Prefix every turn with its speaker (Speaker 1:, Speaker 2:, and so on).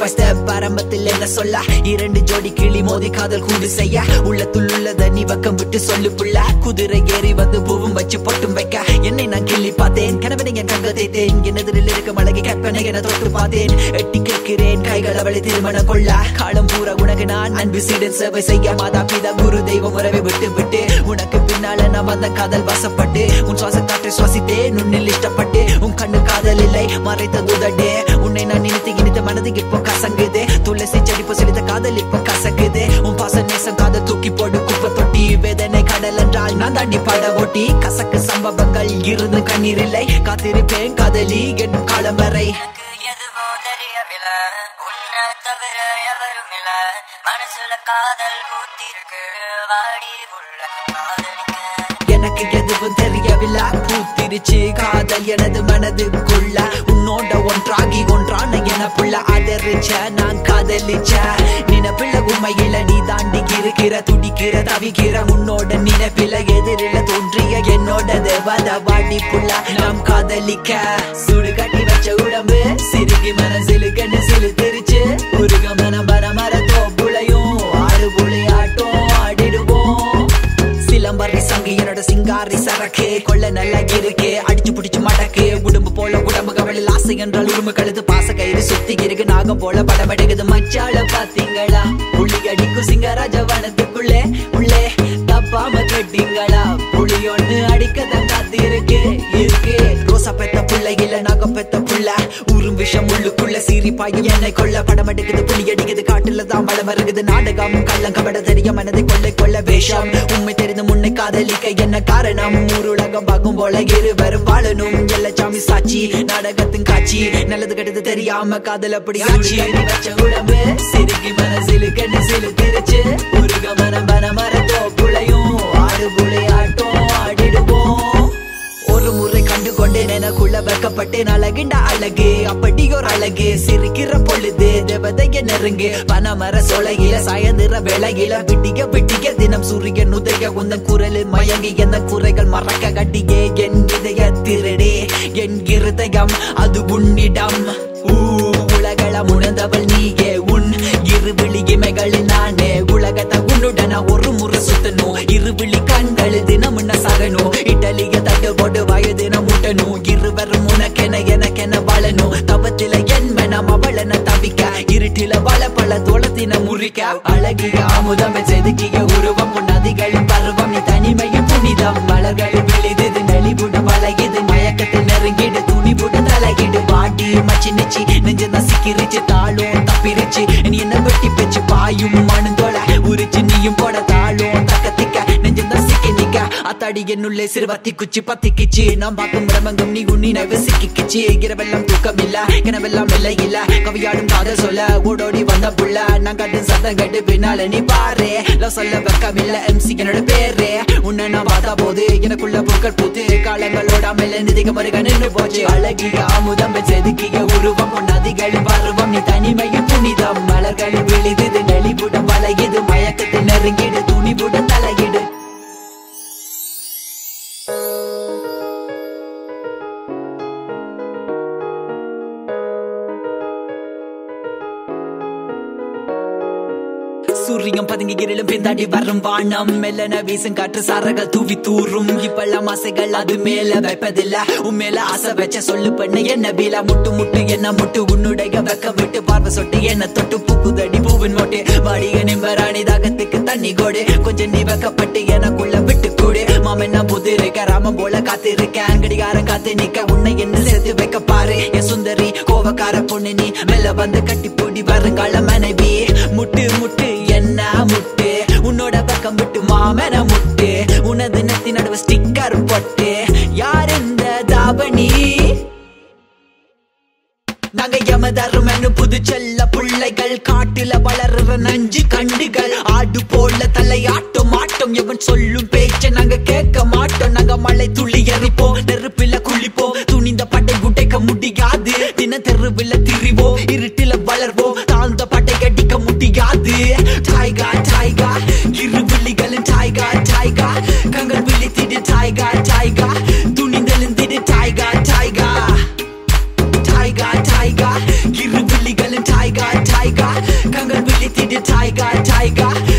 Speaker 1: by step ஆரம்பத்தில் என்ன சொல்ல இரண்டு ஜோடி கிளி மோதி காதல் கூடு செய்ய உள்ளத்துள் உள்ளத நீ வக்கம் விட்டு சொல்லு புள்ள குதிரை ஏறி வந்து பூவும் வச்சு பொட்டும் வைக்க என்னை நான் கிள்ளி பார்த்தேன் கனவனை என் கங்க தேத்தேன் என் எதிரில் இருக்கும் அழகி கற்பனை என தொட்டு பார்த்தேன் எட்டி கேட்கிறேன் கைகள் அவளை திருமணம் கொள்ள காலம் பூரா உனக்கு நான் அன்பு சீடன் சேவை செய்ய மாதா பிதா குரு தெய்வம் உறவை விட்டு விட்டு உனக்கு பின்னால நான் வந்த காதல் வசப்பட்டு உன் சுவாச காற்றை சுவாசித்தேன் உன்னில் இஷ்டப்பட்டு உன் கண்ணு காதல் இல்லை மறைத்த துதடே உன்னை நான் நினைத்து இனித்த மனது இப்போ கசங்குது துளசி செடி செலுத்த காதல் இப்போ கசக்குது உன் பாச நேசம் காதல் தூக்கி போடு குப்பை தொட்டி வேதனை கடல் என்றால் நான் தாண்டி பட ஓட்டி கசக்கு சம்பவங்கள் இருந்து கண்ணீர் இல்லை காத்திருப்பேன் காதலி என்னும் காலம் வரை
Speaker 2: எனக்கு எதுவோ தெரியவில்லை உன்னை தவிர எவரும் இல்ல மனசுல காதல் பூத்திருக்கு வாடி உள்ள காதலிக்க
Speaker 1: எனக்கு எதுவும் தெரியவில்லை பூத்திருச்சு காதல் எனது மனதுக்குள்ள உன்னோட ஒன்றாகி ஒன்றான என புள்ள ஆதரிச்ச நான் காதலிச்ச நினைப்பில உண்மையில நீ தாண்டி இருக்கிற துடிக்கிற தவிக்கிற உன்னோட நினைப்பில எதிரில தோன்றிய என்னோட தேவத வாடி புள்ள நாம் காதலிக்க சுடு கட்டி வச்ச உடம்பு சிறுகி மனசிலுக்கன்னு சிலுத்திருச்சு உருக மன மர மர தோப்புளையும் ஆறு புளியாட்டம் ஆடிடுவோம் சிலம்பரி சங்கு என்னோட சிங்காரி சரக்கு கொள்ள நல்லா இருக்கு அடிச்சு புடிச்சு மடக்கு உடம்பு போல உடம்பு கவலில் ஆசை என்றால் உருமு கழுது பாச கயிறு சுத்தி இருக்கு நாகம் போல படபடுக்குது மச்சால பாத்தீங்களா புள்ளி அடிக்கும் சிங்கராஜ வனத்துக்குள்ளே உள்ளே தப்பாம கேட்டீங்களா புளி ஒண்ணு அடிக்கதான் காத்து இருக்கு இருக்கு ரோசா பெத்த புள்ள இல்ல நாகம் பெத்த புள்ள உரும் விஷம் உள்ளுக்குள்ள சீறி பாயும் என்னை கொள்ள படம் எடுக்குது புலி அடிக்குது காட்டுல தான் பலம் வருகுது நாடகம் கள்ளம் கபட தெரிய மனதை கொள்ளை கொள்ள வேஷம் உண்மை தெரிந்து முன்னை காதலிக்க என்ன காரணம் ஊருலகம் பார்க்கும் போல இருவரும் வாழணும் எல்லச்சாமி சாட்சி நாடகத்தின் காட்சி நல்லது கெட்டது தெரியாம காதல் அப்படி ஆட்சி வச்ச உடம்பு சிறுகி மனசிலு கண்ணு சிலு திருச்சு உருக மனம் மன மர தோப்புளையும் ஆறு புளையாட்டம் ஆடிடுவோம் ஒரு முறை கண்டு கொண்டேன் எனக்குள்ள வெக்கப்பட்டேன் அழகுண்ட அழகு அப்படி ஒரு அழகு சிரிக்கிற பொழுது தேவதைய நெருங்கு பனமர சொலையில சாயந்திர வேளையில விட்டிக விட்டிக தினம் சூரியன் உதய உந்தன் குரலில் மயங்கி எந்த குறைகள் மறக்க கட்டியே என் இதய திருடே என் இருதயம் அது உன்னிடம் ஊ உலகளம் உணர்ந்தவள் நீயே உன் இருவிழி இமைகளில் நானே உலகத்தை உன்னுடன ஒரு முறை சுத்தணும் இருவிழி கண்கள் தினம் முன்ன சகணும் இட்டலிய தட்டு போட்டு வயது தினம் முட்டணும் இருவரும் உனக்கென எனக்கென வாழணும் தவத்தில என் மனம் அவளென தவிக்க இருட்டில வள பல தோளத்தின முறிக்க அழகிய அமுதம் செதுக்கிய உருவம் உன் நதிகளின் பருவம் நீ தனிமையும் புனிதம் மலர்கள் விழுது நெளிபுட வளையுது மயக்கத்தில் நெருங்கிடு துணிபுட தலையிடு வாடி மச்சி நிச்சி நெஞ்சு நசிக்கிருச்சு தாளும் தப்பிருச்சு நீ என்ன வெட்டி பெச்சு பாயும் மணுந்தோல உரிச்சு நீயும் போட தாளும் தக்கத்திக்க நெஞ்சு நசிக்கி நிக்க அத்தாடி என்னுள்ளே சிறுவத்தி குச்சி பத்திக்கிச்சு நான் பார்க்கும் பிரமங்கம் நீ உன்னி நைவு சிக்கிக்கிச்சு இரவெல்லாம் தூக்கம் இல்ல கனவெல்லாம் இல்லை இல்ல கவியாடும் காதல் சொல்ல ஓடோடி வந்த புள்ள நான் கட்டும் சத்தம் கட்டு பின்னால நீ பாரு லவ் சொல்ல வெக்கம் இல்ல எம்சி என்னோட பேரு உன்னை நான் பார்த்தா போது எனக்குள்ள பூக்கள் பூத்து காலங்களோட மேல நிதிக மருக நின்று போச்சு அழகிய அமுதம் செதுக்கிய உருவம் உன் நதிகள் பருவம் நீ தனிமையும் புனிதம் மலர்கள் விழுது நெளிபுடம் வளையுது மயக்கத்தில் நெருங்கிடு துணிபுடன் தலையிடு சூரியம் பதுங்கி இருளும் பிந்தாடி வரும் வானம் மெல்லன வீசும் காற்று சாரகள் தூவி தூரும் இப்பெல்லாம் ஆசைகள் அது மேல வைப்பதில்ல உன் மேல ஆசை வச்ச சொல்லு பண்ண என்ன வீலா முட்டு முட்டு என்ன முட்டு உன்னுடைய வெக்க விட்டு பார்வை சொட்டு என்ன தொட்டு பூக்குதடி பூவின் மோட்டு வாடிய நிம்பராணி தாகத்துக்கு தண்ணி கோடு கொஞ்சம் நீ வெக்கப்பட்டு எனக்குள்ள விட்டு கூடு மாமன் நான் புது இருக்க ராமன் போல காத்து இருக்க அங்கடிகாரன் காத்து நிக்க உன்னை என்ன சேர்த்து வைக்க பாரு என் சுந்தரி கோவக்கார பொண்ணு நீ மெல்ல வந்து கட்டி பூடி வருங்கால மனைவி முட்டு முட்டு என்ன முட்டு உன்னோட பக்கம் விட்டு மாமன முட்டு உனது நெத்தி நடுவு ஸ்டிக்கர் போட்டு யார் இந்த தாபனி நாங்க யமதர்மனு புது செல்ல பிள்ளைகள் காட்டுல வளர்ற நஞ்சு கண்டுகள் ஆடு போல தலையாட்டம் ஆட்டம் எவன் சொல்லும் பேச்ச நாங்க கேட்க மாட்டோம் நாங்க மழை துளி எறிப்போம் நெருப்பில குளிப்போம் துணிந்த பட்டை குட்டைக்க முடியாது தின தெருவில் திரிவோம் இருட்டில வளர்வோம் தாழ்ந்த பட்டை கடிக்க முடியாது டாய்கா டாய்கா இரு விழிகளின் டாய்கா டாய்கா கங்கள் விழித்திடு டாய்கா டாய்கா துணிந்தெழுந்திடு டாய்கா டாய்கா டாய்கா டாய்கா இரு விழிகளின் டாய்கா டாய்கா டைகா கங்கள் விழித்திடு டைகா டைகா